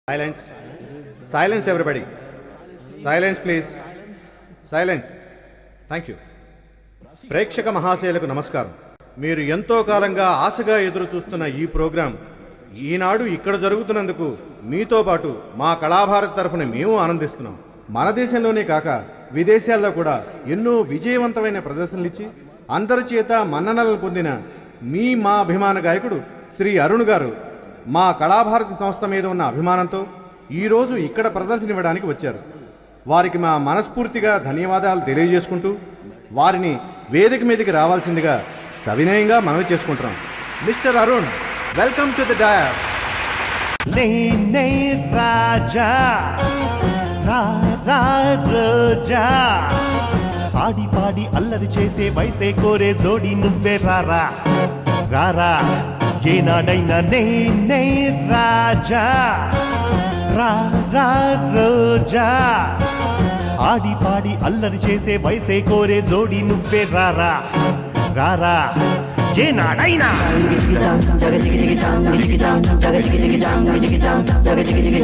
Silence. Silence, everybody. Silence, please. Silence. Thank you ప్రేక్షక మహాశయులకు నమస్కారం మీరు ఎంతో కాలంగా ఆశగా ఎదురు చూస్తున్న ఈ ప్రోగ్రాం ఈనాడు ఇక్కడ జరుగుతున్నందుకు మీతో పాటు మా కళాభారత్ తరఫున మేము ఆనందిస్తున్నాం మన దేశంలోనే కాక విదేశాల్లో కూడా ఎన్నో విజయవంతమైన ప్రదర్శనలు ఇచ్చి అందరి చేత మన్ననలను పొందిన మీ మా అభిమాన గాయకుడు శ్రీ అరుణ్ గారు మా కళాభారతి సంస్థ మీద ఉన్న అభిమానంతో ఈరోజు ఇక్కడ ప్రదర్శన ఇవ్వడానికి వచ్చారు వారికి మా మనస్ఫూర్తిగా ధన్యవాదాలు తెలియజేసుకుంటూ వారిని వేదిక మీదకి రావాల్సిందిగా సవినయంగా మనవి చేసుకుంటున్నాం mister Arun welcome to the dais నేనే రాజా రా రా రోజా పాడి పాడి అల్లరి చేసే వయసే కోరే జోడి నువ్వే రారా రారా ఏనాడైనా నేనే రాజా రా రా రోజా ఆడి పాడి అల్లరి చేసే వయసే కోరే జోడి నువ్వే రారా రారా ఏనాడైనా Jagga jigga jigga jam, jigga jam, jagga jigga jigga jam, jigga jam, jagga jigga jigga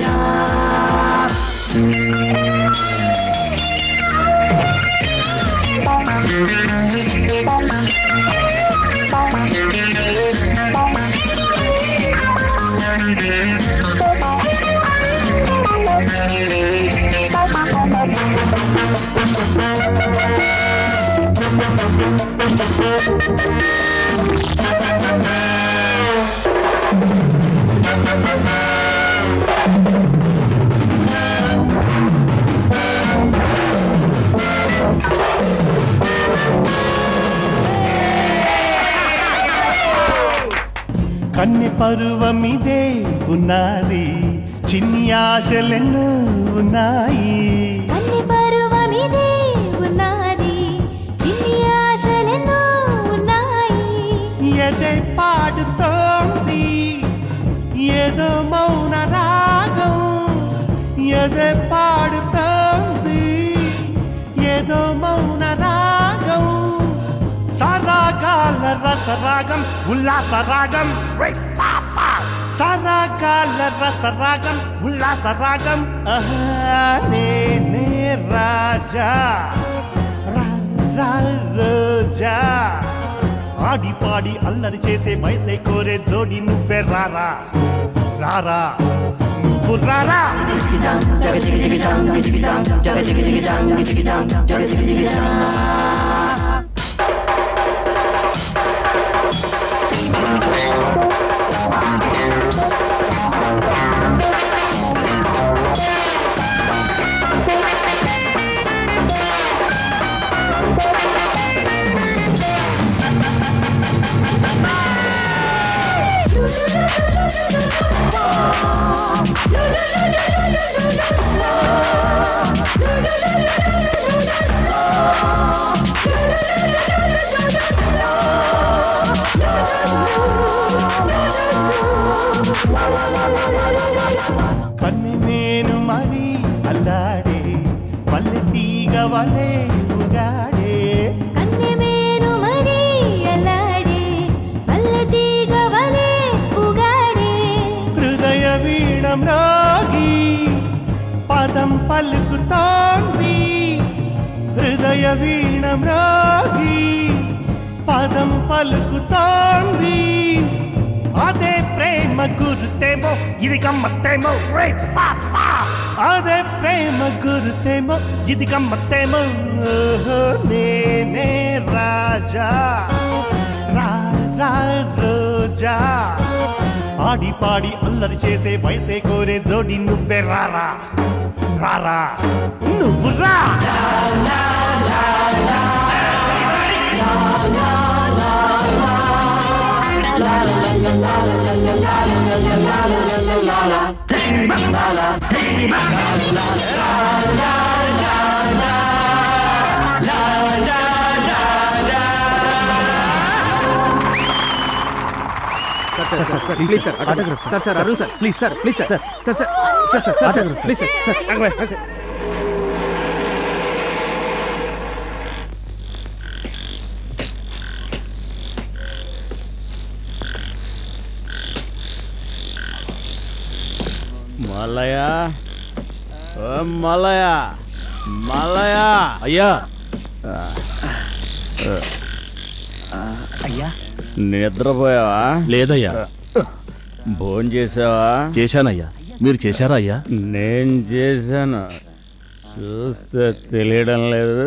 jam. కన్నె పరువమిదే ఉన్నది చిన్ని ఆశలెన్నో ఉన్నాయి అన్ని పరువమిదే ఉన్నది చిన్ని ఆశలెన్నో ఉన్నాయి ఎదే పాడుతోంది ఏదో మౌన రాగం ఎదే పాడుతోంది ఏదో మౌన రాగం సరాగాల రసరాగం ఉల్లాస రాగం సరాగాల రసరాగం ఉల్లాస రాగం ఆహా, నేనే రాజా రా రా రోజా ఆడి పాడి అల్లరి చేసే వయసే కోరే జోడి నువ్వే రారా రారా నువ్వు రారా Jigga jam, jagga jigga jigga jam, jigga jam, jagga jigga jigga jam, jigga jam, jagga jigga jigga jam. కన్ను నేను మరి అల్లాడే పల్లె తీగ వలే ఉగాడే కన్నె మేను మరీ అల్లాడే మల్లె తీగ వలె ఉగాడే హృదయ వీణం రాగి పదం పలుకుతోంది హృదయ వీణం రాగి పదం పలుకుతోంది అదే ప్రేమ గురుతేమో ఇది గమ్మత్తేమో రే పాపా అదే ప్రేమ గురుతేమో ఇది గమ్మత్తేమో ఓహో, నేనే రాజా రా రా రోజా ఆడి పాడి అల్లరి చేసే వయసే కోరే జోడి నువ్వే రారా రారా నువ్వు రా please sir autograph sir sir Arun sir please sir please sir sir sir sir sir sir sir please sir sir Mallayya ఓ మల్లయ్య మల్లయ్య అయ్యా అయ్యా నిద్రపోయావా లేదయ్యా భోజనం చేసావా చేశానయ్యా మీరు చేశారా అయ్యా నేను చేశాను చూస్తే తెలియడం లేదు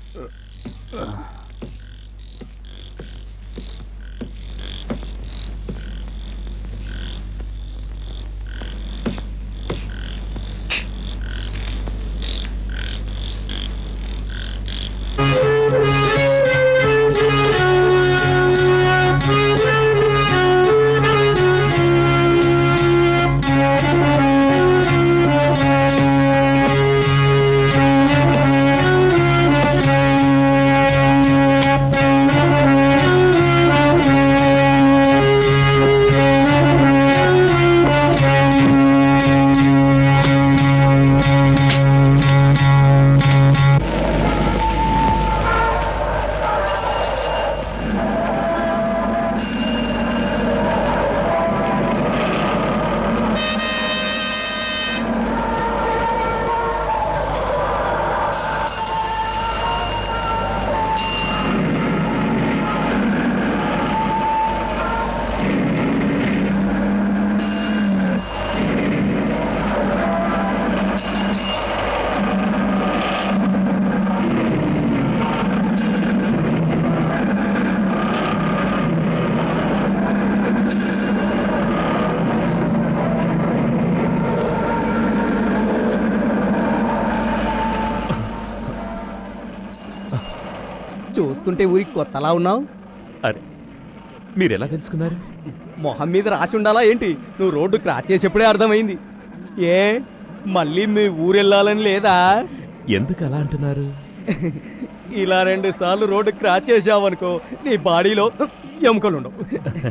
చూస్తుంటే ఊరికి కొత్తలా ఉన్నావు అరే మీరు ఎలా తెలుసుకున్నారు మొహం మీద రాసి ఉండాలా ఏంటి నువ్వు రోడ్డు క్రాస్ చేసేప్పుడే అర్థమైంది ఏ మళ్ళీ మీ ఊరెళ్ళాలని లేదా ఎందుకు అలా అంటున్నారు ఇలా రెండు సార్లు రోడ్డు క్రాస్ చేసావనుకో నీ బాడీలో ఎముకలు ఉండవు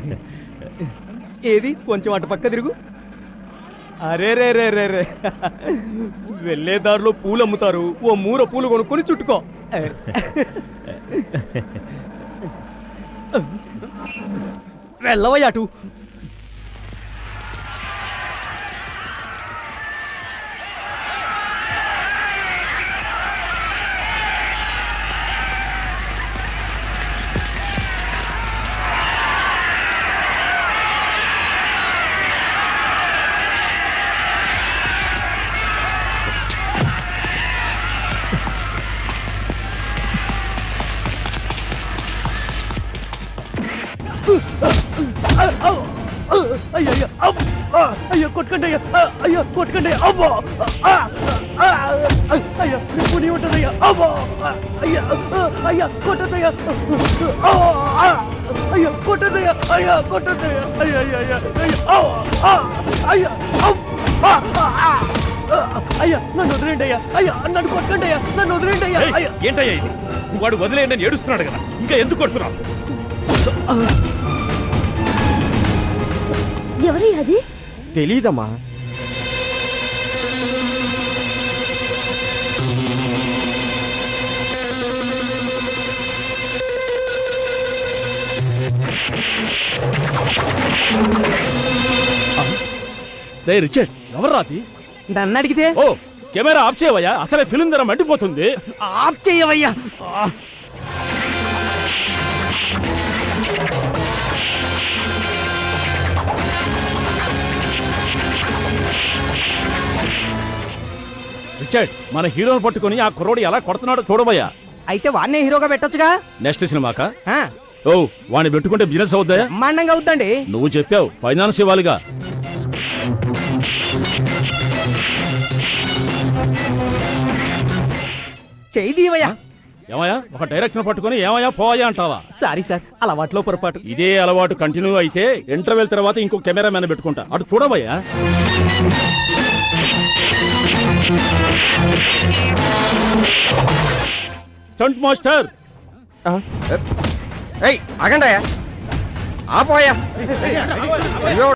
ఏది కొంచెం అటు పక్క తిరుగు అరే రే రే రే రే వెళ్ళే దారిలో పూలు అమ్ముతారు ఓ మూర పూలు కొనుక్కొని చుట్టుకో వెళ్ళవయ్య అటు అయ్యయ్యో అయ్యో కొట్టుకండి అయ్యా అయ్యో కొట్టుకండి అమ్మో అయ్యా పుని ఉంటుందయ్యా అమ్మో అయ్యా అయ్యా కొట్టదయ్యా అయ్యా కొట్టదయ్యా అయ్యా కొట్టదయ్యా అయ్యా అయ్యా అయ్యా అయ్యా అయ్యా నన్ను వదిలేండి అయ్యా అయ్యా నన్ను కొట్టండి అయ్యా నన్ను వదిలేండి అయ్యా అయ్యా ఏంటయ్యా ఇది వాడు వదిలేయండి అని ఏడుస్తున్నాడు కదా ఇంకా ఎందుకు కొడుతున్నావు ఎవరి అది తెలీదమ్మా రే రిచర్డ్ ఎవర్రా అది నన్ను అడిగితే ఓ కెమెరా ఆఫ్ చేయవయ్యా అసలే ఫిలిం ధర మండిపోతుంది ఆఫ్ చెయ్యవయ్యా రిచర్డ్ మన హీరోని పట్టుకొని ఆ కుర్రోడు ఎలా కొడుతున్నాడో చూడబోయా అయితే వాడినే హీరోగా పెట్టొచ్చుగా నెక్స్ట్ సినిమాక ఆ, ఓ వాడిని పెట్టుకుంటే బిజినెస్ అవుద్దా బ్రహ్మాండంగా అవుద్దండి నువ్వు చెప్పావు ఫైనాన్స్ ఇవ్వాలిగా చెయ్యి దీవయ్యా ఏమయ్యా ఒక డైరెక్టర్ పట్టుకొని ఏమయ్యా పోయా అంటావా సారీ సార్ అలవాట్లో పొరపాటు ఇదే అలవాటు కంటిన్యూ అయితే ఇంటర్వెల్ తర్వాత ఇంకో కెమెరామెన్ పెట్టుకుంటా అటు చూడబోయా స్టంట్ మాస్టర్ ఏయ్ ఆగండి అయ్యా ఆపోయా అయ్యో